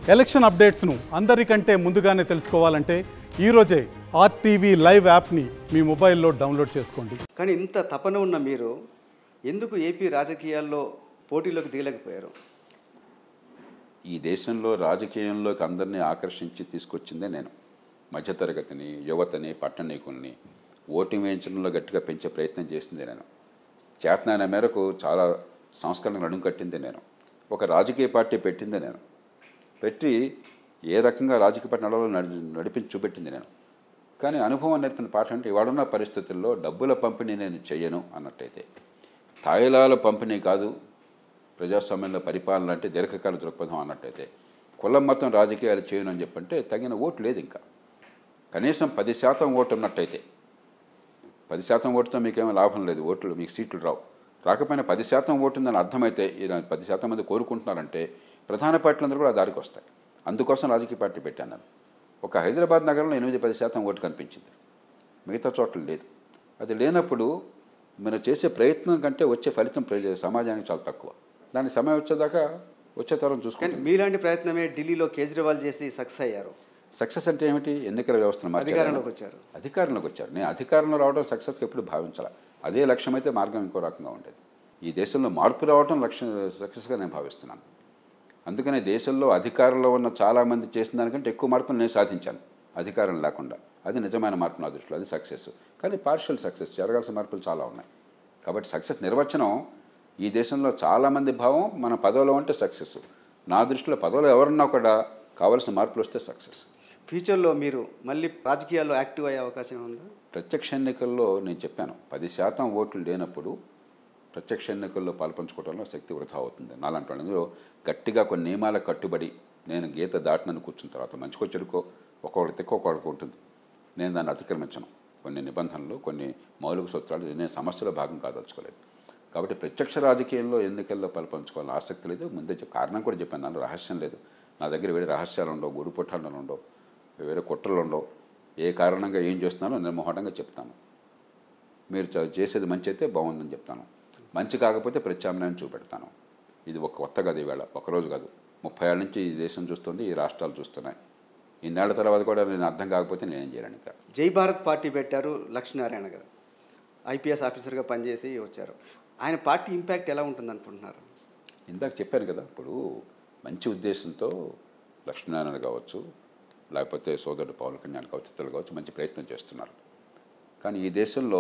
Election అప్డేట్స్ను అందరికంటే ముందుగానే తెలుసుకోవాలంటే ఈరోజే ఆర్టీవీ లైవ్ యాప్ని మీ మొబైల్లో డౌన్లోడ్ చేసుకోండి కానీ ఇంత తపన ఉన్న మీరు ఎందుకు ఏపీ రాజకీయాల్లో పోటీలోకి దిగలేకపోయారు ఈ దేశంలో రాజకీయంలోకి అందరినీ ఆకర్షించి తీసుకొచ్చిందే నేను మధ్యతరగతిని యువతని పట్టణీకుల్ని ఓటింగ్ వేయించడంలో గట్టిగా పెంచే ప్రయత్నం చేసిందే నేను చేతనైన మేరకు చాలా సంస్కరణలు నడుం కట్టిందే నేను ఒక రాజకీయ పార్టీ పెట్టిందే నేను పెట్టి ఏ రకంగా రాజకీయ పార్టీ నడవాలో నడి నడిపించి చూపెట్టింది నేను కానీ అనుభవం నేర్పిన పాఠం అంటే ఇవాడున్న పరిస్థితుల్లో డబ్బుల పంపిణీ నేను చెయ్యను అన్నట్టయితే తాయిలాల పంపిణీ కాదు ప్రజాస్వామ్యంలో పరిపాలన అంటే దీర్ఘకాల దృక్పథం అన్నట్టయితే కులం మతం రాజకీయాలు చేయను అని చెప్పంటే తగిన ఓటు లేదు ఇంకా కనీసం పది శాతం ఓటు ఉన్నట్టయితే పది శాతం ఓటుతో మీకేమీ లాభం లేదు ఓట్లు మీకు సీట్లు రావు రాకపోయినా పది శాతం ఓటు ఉందని అర్థమైతే ఈ పది శాతం మంది కోరుకుంటున్నారంటే ప్రధాన పార్టీలందరూ కూడా ఆ దారికి వస్తాయి అందుకోసం రాజకీయ పార్టీ పెట్టాను నేను ఒక హైదరాబాద్ నగరంలో ఎనిమిది పది శాతం ఓటు కనిపించింది మిగతా చోట్ల లేదు అది లేనప్పుడు మనం చేసే ప్రయత్నం కంటే వచ్చే ఫలితం ప్రజ సమాజానికి చాలా తక్కువ దాని సమయం వచ్చేదాకా వచ్చే తరం కానీ చూసుకుంటే మీలాంటి ప్రయత్నమే ఢిల్లీలో కేజ్రీవాల్ చేసి సక్సెస్ అయ్యారు సక్సెస్ అంటే ఏమిటి ఎన్నికల వ్యవస్థను మార్చారు. అధికారంలోకి వచ్చారు అధికారంలోకి వచ్చారు నేను అధికారంలో రావడం సక్సెస్కి ఎప్పుడు భావించాల అదే లక్ష్యం అయితే మార్గం ఇంకో రకంగా ఉండేది ఈ దేశంలో మార్పు రావడం లక్ష్యం సక్సెస్గా నేను భావిస్తున్నాను అందుకనే దేశంలో అధికారంలో ఉన్న చాలామంది చేసిన దానికంటే ఎక్కువ మార్పులు నేను సాధించాను అధికారం లేకుండా అది నిజమైన మార్పు నా దృష్టిలో అది సక్సెస్ కానీ పార్షియల్ సక్సెస్ జరగాల్సిన మార్పులు చాలా ఉన్నాయి కాబట్టి సక్సెస్ నిర్వచనం ఈ దేశంలో చాలామంది భావం మన పదవిలో ఉంటే సక్సెస్ నా దృష్టిలో పదవిలో ఎవరున్నా కూడా కావాల్సిన మార్పులు వస్తే సక్సెస్ ఫ్యూచర్లో మీరు మళ్ళీ రాజకీయాల్లో యాక్టివ్ అయ్యే అవకాశం ఉందా ప్రత్యక్ష ఎన్నికల్లో నేను చెప్పాను పది శాతం ఓట్లు లేనప్పుడు ప్రత్యక్ష ఎన్నికల్లో పాల్పంచుకోవడంలో శక్తి వృధా అవుతుంది నాలంటి వాళ్ళు అందులో గట్టిగా కొన్ని నియమాలకు కట్టుబడి నేను గీత దాటినని కూర్చున్న తర్వాత మంచికో చెడుకో ఒక్కొక్కటి తెక్క ఒక్కొక్కడికి ఉంటుంది నేను దాన్ని అతిక్రమించను కొన్ని నిబంధనలు కొన్ని మౌలిక సూత్రాలు నేను సమస్యలో భాగం కాదలుచుకోలేదు కాబట్టి ప్రత్యక్ష రాజకీయంలో ఎన్నికల్లో పాల్పంచుకోవాలని ఆసక్తి లేదు ముందే చెప్ప- కారణం కూడా చెప్పాను నాలో రహస్యం లేదు నా దగ్గర వేరే రహస్యాలు ఉండవు గుడి పుట్టాలు ఉండవు వేరే కుట్రలు ఉండవు ఏ కారణంగా ఏం చేస్తున్నానో నిర్మోహటంగా చెప్తాను మీరు చ- చేసేది మంచి అయితే బాగుందని చెప్తాను మంచి కాకపోతే ప్రత్యామ్నాయం చూపెడతాను ఇది ఒక కొత్త కాదు ఈవేళ ఒకరోజు కాదు ముప్పై ఏళ్ళ నుంచి ఈ దేశం చూస్తుంది ఈ రాష్ట్రాలు చూస్తున్నాయి ఇన్నేళ్ల తర్వాత కూడా నేను అర్థం కాకపోతే నేనేం చేయలేను ఇంకా జై భారత్ పార్టీ పెట్టారు లక్ష్మీనారాయణ గారు ఐపీఎస్ ఆఫీసర్గా పనిచేసి వచ్చారు ఆయన పార్టీ ఇంపాక్ట్ ఎలా ఉంటుంది అనుకుంటున్నారు ఇందాక చెప్పాను కదా ఇప్పుడు మంచి ఉద్దేశంతో లక్ష్మీనారాయణ కావచ్చు లేకపోతే సోదరుడు పవన్ కళ్యాణ్ కావచ్చు ఇతరులు కావచ్చు మంచి ప్రయత్నం చేస్తున్నారు కానీ ఈ దేశంలో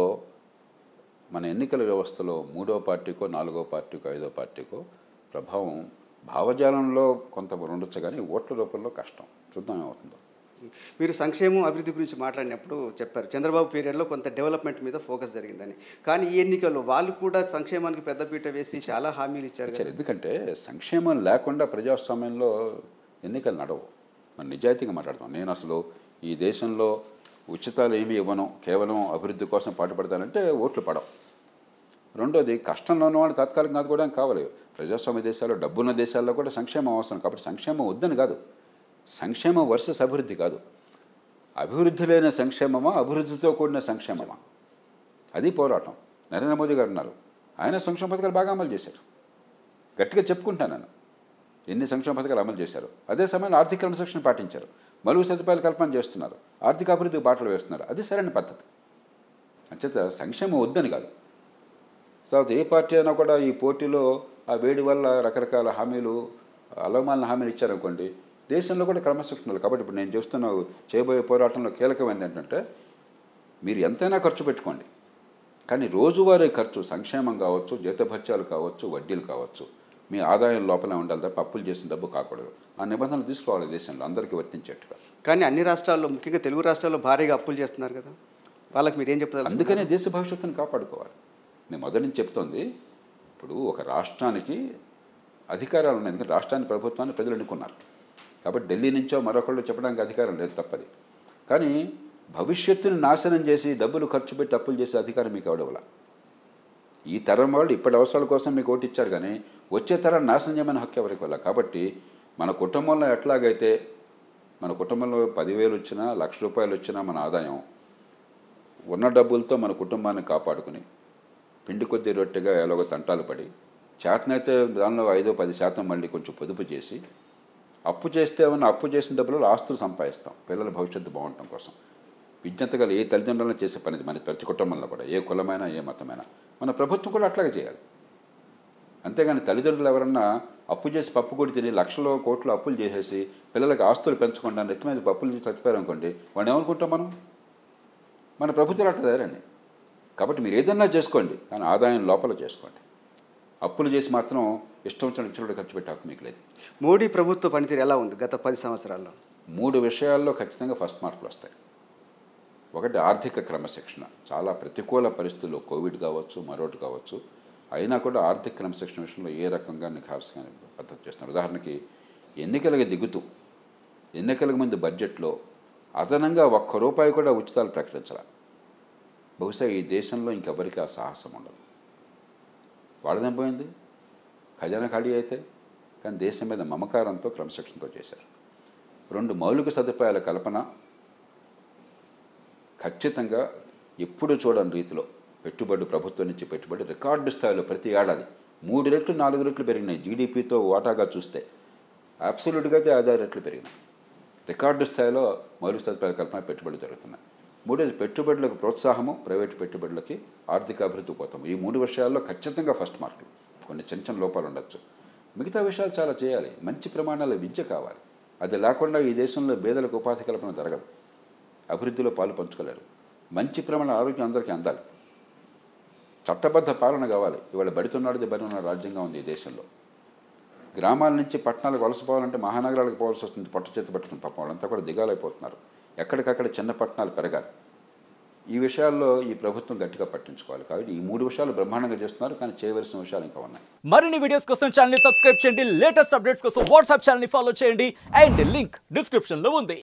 మన ఎన్నికల వ్యవస్థలో మూడో పార్టీకో నాలుగో పార్టీకో ఐదో పార్టీకో ప్రభావం భావజాలంలో కొంత ఉండొచ్చు కానీ ఓట్ల రూపంలో కష్టం చూద్దాం ఏమవుతుందో మీరు సంక్షేమం అభివృద్ధి గురించి మాట్లాడినప్పుడు చెప్పారు చంద్రబాబు పీరియడ్లో కొంత డెవలప్మెంట్ మీద ఫోకస్ జరిగిందని కానీ ఈ ఎన్నికల్లో వాళ్ళు కూడా సంక్షేమానికి పెద్దపీట వేసి చాలా హామీలు ఇచ్చారు కదా. ఇచ్చారు ఎందుకంటే సంక్షేమం లేకుండా ప్రజాస్వామ్యంలో ఎన్నికలు నడవు మనం నిజాయితీగా మాట్లాడతాం నేను అసలు ఈ దేశంలో ఉచితాలు ఏమీ ఇవ్వను కేవలం అభివృద్ధి కోసం పాటుపడతానంటే ఓట్లు పడవు రెండోది కష్టంలో ఉన్న వాళ్ళు తాత్కాలికంగా ఆదుకోవడానికి కావాలి ప్రజాస్వామ్య దేశాల్లో డబ్బున్న దేశాల్లో కూడా సంక్షేమం అవసరం కాబట్టి సంక్షేమం వద్దని కాదు సంక్షేమం వర్సెస్ అభివృద్ధి కాదు అభివృద్ధి లేని సంక్షేమమా అభివృద్ధితో కూడిన సంక్షేమమా అది పోరాటం నరేంద్ర మోదీ గారు ఉన్నారు ఆయన సంక్షేమ పథకాలు బాగా అమలు చేశారు గట్టిగా చెప్పుకుంటాను నేను ఎన్ని సంక్షేమ పథకాలు అమలు చేశారు అదే సమయంలో ఆర్థిక క్రమశిక్షణ పాటించారు మలుగు సదుపాయాలు కల్పన చేస్తున్నారు ఆర్థిక అభివృద్ధికి బాటలు వేస్తున్నారు అది సరైన పద్ధతి అంచేత సంక్షేమం వద్దని కాదు తర్వాత ఏ పార్టీ అయినా కూడా ఈ పోటీలో ఆ వేడి వల్ల రకరకాల హామీలు అలమాలిన హామీలు ఇచ్చారనుకోండి దేశంలో కూడా క్రమశిక్షణ ఉంది. కాబట్టి ఇప్పుడు నేను చూస్తున్న చేయబోయే పోరాటంలో కీలకమైనది ఏంటంటే మీరు ఎంతైనా ఖర్చు పెట్టుకోండి కానీ రోజువారీ ఖర్చు సంక్షేమం కావచ్చు జీతభత్యాలు కావచ్చు వడ్డీలు కావచ్చు మీ ఆదాయం లోపలే ఉండాలి తప్ప అప్పులు చేసిన డబ్బు కాకూడదు ఆ నిబంధనలు తీసుకోవాలి దేశంలో అందరికీ వర్తించేట్టుగా కానీ అన్ని రాష్ట్రాల్లో ముఖ్యంగా తెలుగు రాష్ట్రాల్లో భారీగా అప్పులు చేస్తున్నారు కదా వాళ్ళకి మీరు ఏం చెప్తారు అందుకనే దేశ భవిష్యత్తును కాపాడుకోవాలి నేను మొదటి నుంచి చెప్తోంది ఇప్పుడు ఒక రాష్ట్రానికి అధికారాలు ఉన్నాయి ఎందుకంటే రాష్ట్రాన్ని ప్రభుత్వాన్ని ప్రజలు ఎన్నుకున్నారు కాబట్టి ఢిల్లీ నుంచో మరొకళ్ళు చెప్పడానికి అధికారం లేదు తప్పది కానీ భవిష్యత్తుని నాశనం చేసి డబ్బులు ఖర్చు పెట్టి అప్పులు చేసే అధికారం మీకు ఎవడవల ఈ తరం వాళ్ళు ఇప్పటి అవసరాల కోసం మీకు ఓటు ఇచ్చారు కానీ వచ్చే తరాన్ని నాశనం చేయమని హక్కు ఎవరికి వల్ల కాబట్టి మన కుటుంబంలో ఎట్లాగైతే మన కుటుంబంలో పదివేలు వచ్చినా లక్ష రూపాయలు వచ్చినా మన ఆదాయం ఉన్న డబ్బులతో మన కుటుంబాన్ని కాపాడుకుని పిండి కొద్ది రొట్టెగా ఎలాగో తంటాలు పడి చేతనైతే దానిలో ఐదో పది శాతం మళ్ళీ కొంచెం పొదుపు చేసి అప్పు చేస్తే ఉన్న అప్పు చేసిన డబ్బులు ఆస్తులు సంపాదిస్తాం పిల్లల భవిష్యత్తు బాగుండటం కోసం విజ్ఞతగా ఏ తల్లిదండ్రులను చేసే పని ఇది మన ప్రతి కుటుంబంలో కూడా ఏ కులమైనా ఏ మతమైనా మన ప్రభుత్వం కూడా అట్లాగే చేయాలి అంతేగాని తల్లిదండ్రులు ఎవరన్నా అప్పు చేసి పప్పు కొడి తిని లక్షలో కోట్లు అప్పులు చేసేసి పిల్లలకి ఆస్తులు పెంచకుండా నెత్తి మీద పప్పులు చేసి చచ్చిపోయారు అనుకోండి వాడిని ఏమనుకుంటాం మనం మన ప్రభుత్వాలు అట్లా తయారండి కాబట్టి మీరు ఏదన్నా చేసుకోండి కానీ ఆదాయం లోపల చేసుకోండి అప్పులు చేసి మాత్రం ఇష్టం వచ్చిన ఇచ్చినట్టు ఖర్చు పెట్టే హక్కు మీకు లేదు మోడీ ప్రభుత్వ పనితీరు ఎలా ఉంది గత పది సంవత్సరాల్లో మూడు విషయాల్లో ఖచ్చితంగా ఫస్ట్ మార్కులు వస్తాయి ఒకటి ఆర్థిక క్రమశిక్షణ చాలా ప్రతికూల పరిస్థితుల్లో కోవిడ్ కావచ్చు మరొకటి కావచ్చు అయినా కూడా ఆర్థిక క్రమశిక్షణ విషయంలో ఏ రకంగా నిఖార్సుగా పద్ధతి చేస్తున్నారు ఉదాహరణకి ఎన్నికలకు దిగుతూ ఎన్నికలకు ముందు బడ్జెట్లో అదనంగా ఒక్క రూపాయి కూడా ఉచితాలు ప్రకటించాల బహుశా ఈ దేశంలో ఇంకెవరికి ఆ సాహసం ఉండదు వాడదేం పోయింది ఖజానా ఖాళీ అయితే కానీ దేశం మీద మమకారంతో క్రమశిక్షణతో చేశారు రెండు మౌలిక సదుపాయాల కల్పన ఖచ్చితంగా ఎప్పుడు చూడని రీతిలో పెట్టుబడి ప్రభుత్వం నుంచి పెట్టుబడి రికార్డు స్థాయిలో ప్రతి ఏడాది మూడు రెట్లు నాలుగు రెట్లు పెరిగినాయి జీడిపితో వాటాగా చూస్తే అబ్సల్యూట్గా అయితే ఆదాయ రెట్లు పెరిగినాయి రికార్డు స్థాయిలో మౌలిక సదుపాయాల కల్పన పెట్టుబడులు జరుగుతున్నాయి మూడోది పెట్టుబడులకు ప్రోత్సాహము ప్రైవేటు పెట్టుబడులకి ఆర్థిక అభివృద్ధి పోతాం ఈ మూడు విషయాల్లో ఖచ్చితంగా ఫస్ట్ మార్కులు కొన్ని చిన్న చిన్న లోపాలు ఉండొచ్చు మిగతా విషయాలు చాలా చేయాలి మంచి ప్రమాణాల విద్య కావాలి అది లేకుండా ఈ దేశంలో పేదలకు ఉపాధి కల్పన జరగదు అభివృద్ధిలో పాలు పంచుకోలేరు మంచి ప్రమాణ ఆరోగ్యం అందరికీ అందాలి చట్టబద్ధ పాలన కావాలి ఇవాళ బడితున్నాడు బడి ఉన్న రాజ్యంగా ఉంది ఈ దేశంలో గ్రామాల నుంచి పట్టణాలకు వలసపోవాలంటే మహానగరాలకు పోవాల్సి వస్తుంది పొట్ట చేతి పట్టుకుని పాపం వాళ్ళంతా కూడా దిగాలైపోతున్నారు ఎక్కడికక్కడ చిన్న పట్టణాలు పెరగాలి ఈ విషయాల్లో ఈ ప్రభుత్వం గట్టిగా పట్టించుకోవాలి కాబట్టి ఈ మూడు విషయాలు బ్రహ్మాండంగా చేస్తున్నారు కానీ చేయవలసిన విషయాలు ఇంకా ఉన్నాయి మరిన్ని వీడియోస్ కోసం ఛానల్ ని సబ్స్క్రైబ్ చేయండి లేటెస్ట్ అప్డేట్స్ కోసం వాట్సాప్ ఛానల్ ని ఫాలో చేయండి అండ్ లింక్ డిస్క్రిప్షన్ లో ఉంది